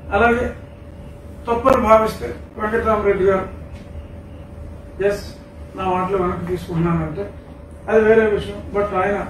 అలాగే తప్పని భావిస్తే వెంకటరామరెడ్డి గారు ఎస్ నా మాటలు వెనక్కి తీసుకుంటున్నానంటే అది వేరే విషయం బట్ ఆయన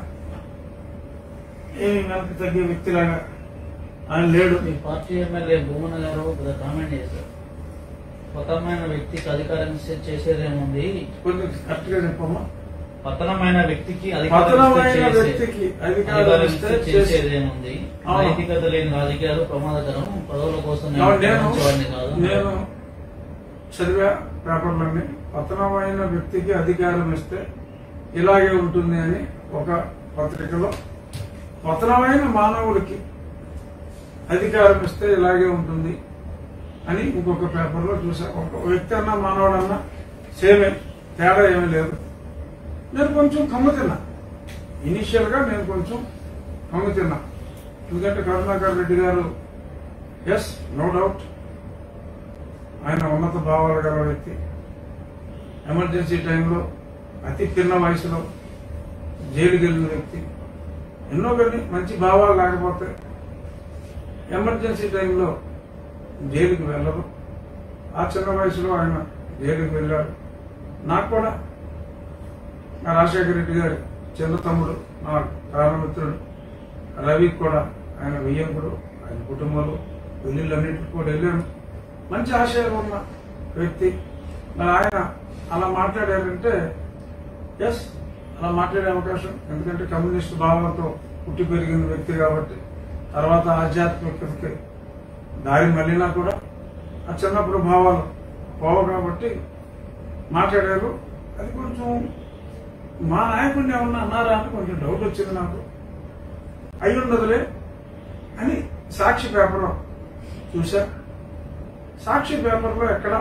ఏమి వెనక్కి తగ్గే వ్యక్తిలాగా ఆయన లేడు మీ పార్టీ ఎమ్మెల్యే భూమన గారు ఒక కామెంట్ చేశారు పతనమైన వ్యక్తికి అధికారం ఇస్తే చేసేదేముంది కొంచెం కరెక్ట్ గా చెప్పమ్మా పతనమైన వ్యక్తికి అధికారం పతనమైన ఇస్తే చేసే- వ్యక్తికి అధికారం అధికారం ఇస్తే ఇస్తే చేసే- చేసేదేముంది అవును. నైతికత లేని రాజకీయాలు ప్రమాదకరం పదవుల కోసం నేను కాబట్టి నేను మంచివాడిని కాదు నేను చదివా పేపర్లన్నీ పతనమైన వ్యక్తికి అధికారం ఇస్తే ఇలాగే ఉంటుంది అని ఒక పత్రికలో పతనమైన మానవుడికి అధికారం ఇస్తే ఇలాగే ఉంటుంది అని ఇంకొక పేపర్లో చూసా ఒక వ్యక్తి అన్నా మానవుడన్నా సేమే తేడా ఏమీ లేదు నేను కొంచెం కమ్మ తిన్నా ఇనిషియల్ గా నేను కొంచెం కమ్మ తిన్నా ఎందుకంటే కరుణాకర్ రెడ్డి గారు ఎస్ నో డౌట్ ఆయన ఉన్నత భావాలు గల వ్యక్తి ఎమర్జెన్సీ టైంలో అతి చిన్న వయసులో జైలుకి వెళ్ళిన వ్యక్తి ఎన్నో కొన్ని మంచి భావాలు లేకపోతే ఎమర్జెన్సీ టైంలో జైలుకి వెళ్ళరు ఆ చిన్న వయసులో ఆయన జైలుకి వెళ్ళాడు నాకు కూడా నా రాజశేఖర రెడ్డి గారి చిన్న తమ్ముడు నా ప్రాణమిత్రుడు రవి కూడా ఆయన వియ్యంకుడు ఆయన కుటుంబంలో పెళ్లిళ్ళన్నింటికి కూడా వెళ్ళాను మంచి ఆశయాలు ఉన్న వ్యక్తి మరి ఆయన అలా మాట్లాడారంటే ఎస్ అలా మాట్లాడే అవకాశం ఎందుకంటే కమ్యూనిస్ట్ భావాలతో పుట్టి పెరిగిన వ్యక్తి కాబట్టి తర్వాత ఆధ్యాత్మికతకి దారి మళ్ళినా కూడా ఆ చిన్నప్పుడు భావాలు పోవు కాబట్టి మాట్లాడారు అది కొంచెం మా నాయకుడిని ఏమన్నా అన్నారా అని కొంచెం డౌట్ వచ్చింది నాకు అయి ఉండదులే అని సాక్షి పేపర్ చూశా సాక్షి పేపర్లో ఎక్కడ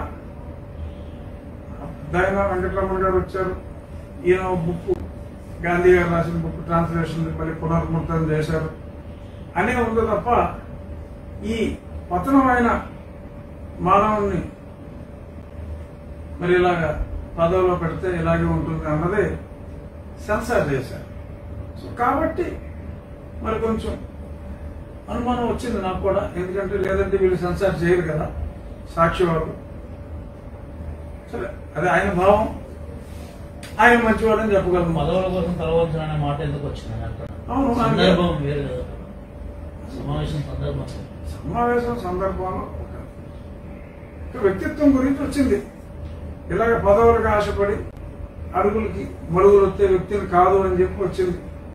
దాయన వెంకటరమణ గారు వచ్చారు ఈయన బుక్ గాంధీ గారు రాసిన బుక్ ట్రాన్స్లేషన్ మళ్ళీ పునర్ముద్రణ చేశారు అనే ఉంది తప్ప ఈ పతనమైన మానవుణ్ణి మరి ఇలాగా పదవిలో పెడితే ఇలాగే ఉంటుంది అన్నది సెన్సార్ చేశారు సో కాబట్టి మరి కొంచెం అనుమానం వచ్చింది నాకు కూడా ఎందుకంటే లేదంటే వీళ్ళు సెన్సార్ చేయరు కదా సాక్షి వాళ్ళు సరే అదే ఆయన భావం ఆయన మంచివాడని చెప్పగలను పదవుల కోసం తలవంచడం అనే మాట ఎందుకు వచ్చింది అక్కడ అవును, నాకు- సందర్భం వేరు కదా సమావేశం సందర్భం సమావేశం సందర్భంలో ఒక ఒక వ్యక్తిత్వం గురించి వచ్చింది ఇలాగ పదవులకు ఆశపడి అడుగులకి మడుగులు వచ్చే వ్యక్తిని కాదు అని చెప్పి వచ్చింది